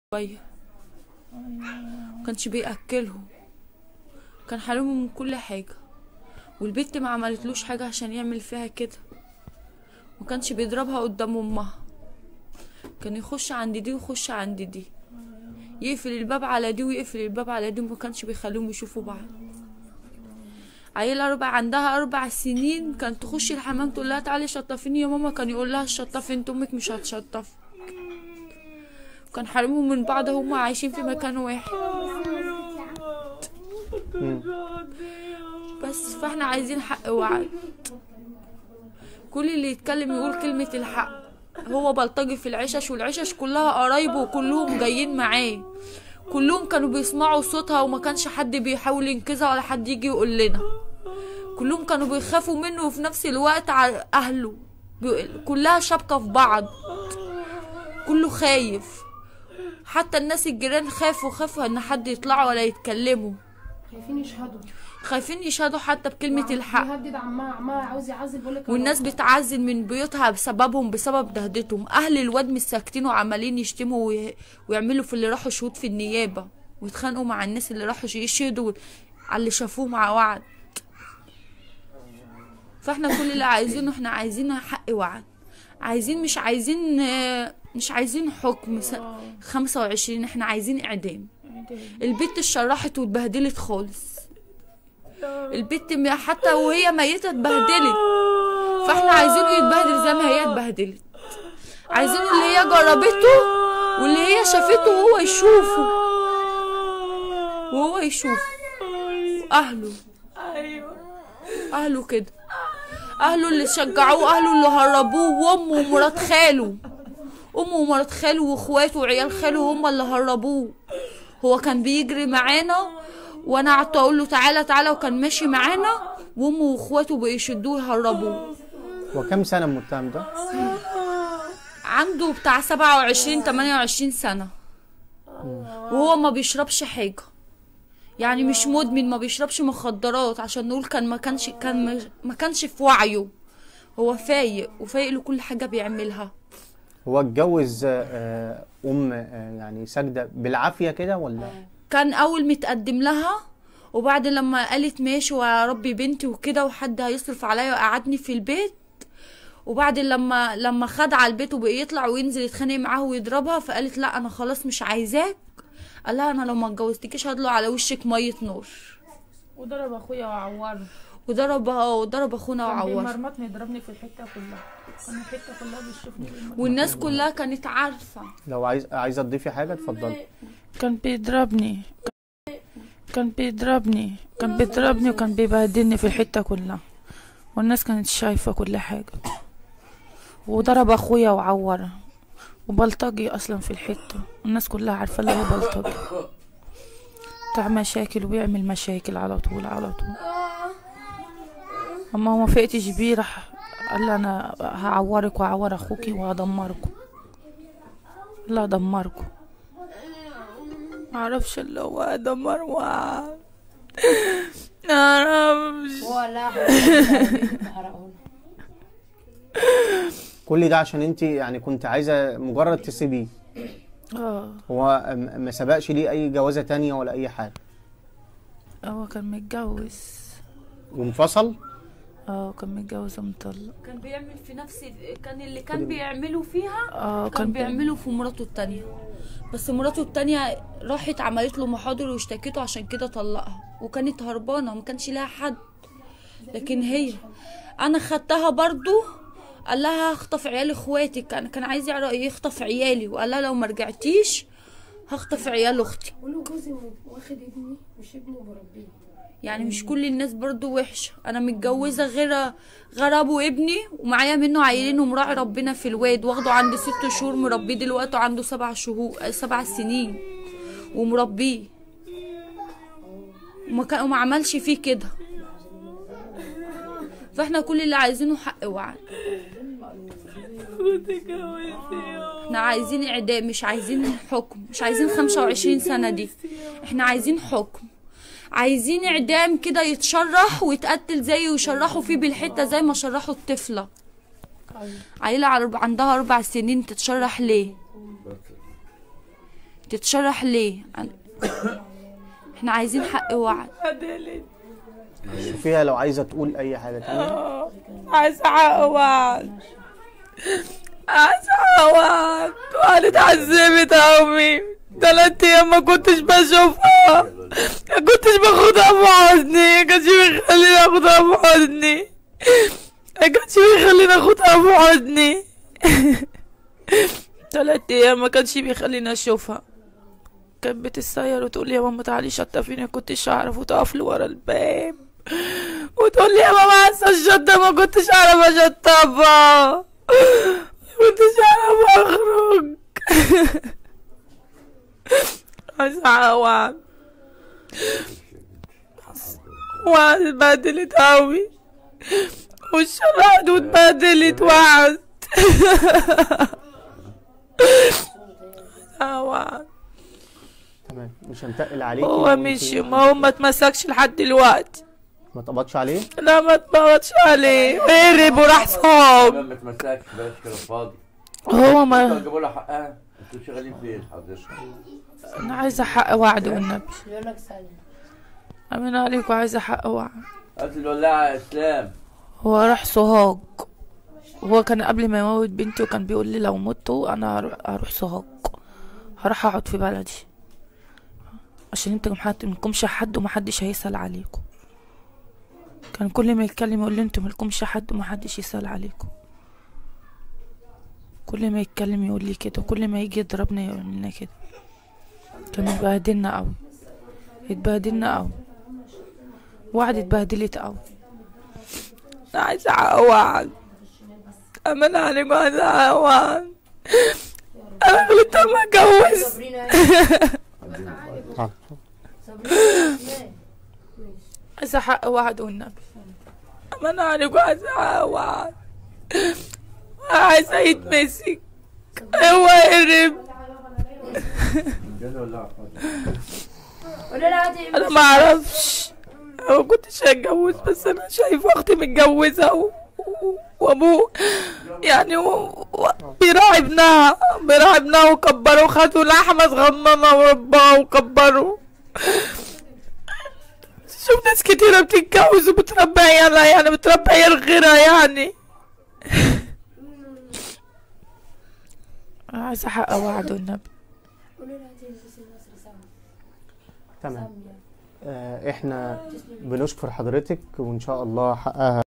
شوية مكانش بيأكلهم كان حارمهم من كل حاجة والبت ما عملتلوش حاجة عشان يعمل فيها كده مكانش بيضربها قدام امها كان يخش عند دي ويخش عند دي يقفل الباب على دي ويقفل الباب على دي وما كانش بيخليهم يشوفوا بعض عيلة أربع عندها أربع سنين كانت تخش الحمام تقول لها تعالي شطفيني يا ماما كان يقول لها شطفي انت أمك مش هتشطف كان حارمهم من بعض هما عايشين في مكان واحد مم. بس فاحنا عايزين حق وعدل كل اللي يتكلم يقول كلمة الحق هو بلطجي في العشش والعشش كلها قرايبه وكلهم جايين معاه كلهم كانوا بيسمعوا صوتها وما كانش حد بيحاول ينقذها ولا حد يجي يقول لنا كلهم كانوا بيخافوا منه وفي نفس الوقت على اهله بي- كلها شابكة في بعض كله خايف حتى الناس الجيران خافوا خافوا ان حد يطلعوا ولا يتكلموا خايفين يشهدوا خايفين يشهدوا حتى بكلمة الحق بيهدد عمها عمها عاوز يعذب بيقول لك والناس بتعزل من بيوتها بسببهم بسبب دهدتهم اهل الواد مش ساكتين وعمالين يشتموا وي... ويعملوا في اللي راحوا شهود في النيابه ويتخانقوا مع الناس اللي راحوا يشهدوا على اللي شافوه مع وعد فاحنا كل اللي عايزينه احنا عايزين حق وعد عايزين مش عايزين آه، مش عايزين حكم س... 25 احنا عايزين اعدام البت اتشرحت واتبهدلت خالص البت م- حتى وهي ميتة اتبهدلت فاحنا عايزينه يتبهدل زي ما هي اتبهدلت عايزينه اللي هي جربته واللي هي شافته هو يشوفه وهو يشوف اهله اهله كده اهله اللي شجعوه اهله اللي هربوه وامه ومرات خاله امه ومرات خاله واخواته وعيال خاله هم اللي هربوه هو كان بيجري معانا وانا قعدت اقول له تعالى تعالى وكان ماشي معانا وامه واخواته بيشدوه يهربوه وكم سنة المتهم ده؟ عنده بتاع 27 28 سنة وهو ما بيشربش حاجة يعني مش مدمن ما بيشربش مخدرات عشان نقول كان ما كانش كان ما كانش في وعيه هو فايق وفايق لكل حاجة بيعملها هو اتجوز آه، أم آه، يعني ساجدة بالعافية كده ولا؟ كان اول متقدم لها وبعد لما قالت ماشي واربي بنتي وكده وحد هيصرف عليا وقعدني في البيت وبعد لما لما خد على البيت وبقى يطلع وينزل يتخانق معاه ويضربها فقالت لا انا خلاص مش عايزاك قال لها انا لو ما اتجوزتكيش هدلو على وشك ميه نور وضرب اخويا وعوره وضرب وضرب اخونا كان وعور بيمرمطني يضربني في الحته كلها كان الحته كلها بيشوفني بيمرمطني. والناس كلها كانت عارفه لو عايز عايزة تضيفي حاجة اتفضلي كان بيضربني كان بيضربني كان بيضربني وكان بيبهدلني في الحتة كلها والناس كانت شايفة كل حاجة وضرب اخويا وعوره وبلطجي اصلا في الحتة الناس كلها عارفة اللي هو بلطجي بتاع مشاكل وبيعمل مشاكل على طول على طول اما هو ما فقتش بيه راح قال لي انا هعورك وهعور اخوكي وهدمركم لا دمركم معرفش اللي هو دمر وعاد معرفش ولا حرقونا كل ده عشان انت يعني كنت عايزة مجرد تسيبيه اه هو م- ما سبقش ليه أي جوازة تانية ولا أي حاجة هو كان متجوز وانفصل اه كان متجوز ومطلق كان بيعمل في نفس كان اللي كان بيعمله فيها اه كان بيعمله في مراته التانية بس مراته التانية راحت عملت له محاضر واشتكته عشان كده طلقها وكانت هربانة وما كانش لها حد لكن هي انا خدتها برضو قال لها هخطف عيال اخواتك انا كان عايز يعرف يخطف عيالي وقال لها لو ما رجعتيش هخطف عيال اختي ولو جوزي واخد ابني مش ابنه بربيه يعني مش كل الناس برضو وحشة انا متجوزة غير غير ابو ابني ومعايا منه عيلين ومراعي ربنا في الواد واخده عندي ست شهور مربيه دلوقتي وعنده سبع شهور سبع سنين ومربيه وما كان وما عملش فيه كده فاحنا كل اللي عايزينه حق وعد احنا عايزين اعدام مش عايزين حكم مش عايزين 25 سنة دي احنا عايزين حكم عايزين اعدام كده يتشرح ويتقتل زيه ويشرحوا فيه بالحته زي ما شرحوا الطفله عيله عرب- عندها اربع سنين تتشرح ليه تتشرح ليه عن- احنا عايزين حق وعد بهدلت فيها لو عايزه تقول اي حاجه تانية عايزة حق وعد عايزة حق وعد وأنا اتعذبت أوي تلات أيام ما كنتش بشوفها ما كنتش باخدها في حضني ما كانش بيخليني اخدها في حضني ما كانش بيخليني اخدها في حضني تلات أيام ما كانش بيخليني أشوفها كانت بتتسير وتقول لي يا ماما تعالي شطفيني ما كنتش أعرف وتقف لي ورا الباب وتقول لي يا ماما انسى الشطة ما كنتش اعرف اشطبها ما كنتش اعرف اخرج عايزة وعد وعد اتبهدلت اوي والشرعت واتبهدلت وعد عايزة وعد تمام مش هنتقل عليكي هو وانتي مشي ما هو ما اتمسكش لحد دلوقتي ما اتقبضش عليه لا ما اتبغتش عليه هرب وراح صاب ما تمسكش بلاش كلام فاضي هو ما جابوا لها حقها انتوا شغالين فين حضرتك؟ انا عايزه حق وعد والنبي يقول لك سلام امين عليك وعايزه حق وعد هات الولاعة يا اسلام هو راح سوهاج هو كان قبل ما يموت بنتي وكان بيقول لي لو متوا انا هروح- هروح سوهاج هروح اقعد في بلدي عشان انتوا محد ملكمش حد ومحدش هيسأل عليكم كان كل ما يتكلم يقول لي انتوا ملكمش حد ومحدش يسأل عليكم كل ما يتكلم يقول لي كده وكل ما يجي يضربنا يقول لنا كده كان يبهدلنا قوي اتبهدلنا قوي وعد اتبهدلت قوي انا عايزه حق وعد امان عليك وعايزه حق وعد انا غلطت ما اتجوز صابرين اهي آه. صابرين عايزه حق وعد والنبي امان عليك وعايزه حق وعد عايزه يتمسك هو هرب جاز ولاعة ولا لا هاتي انا ما اعرفش انا ما كنتش هتجوز بس انا شايفه اختي متجوزه و... و- وابوه يعني و... و... بيراعي ابنها بيراعي ابنها وكبره وخدوا لحمه صغننه ورباه وكبره شوف ناس كتيرة بتتجوز وبتربي عيالها يعني بتربي عيال غيرها يعني عايزة حق وعد والنبي ولا لا هاتي الجسم المصري سامي تمام سامي آه، احنا بنشكر حضرتك وان شاء الله حقها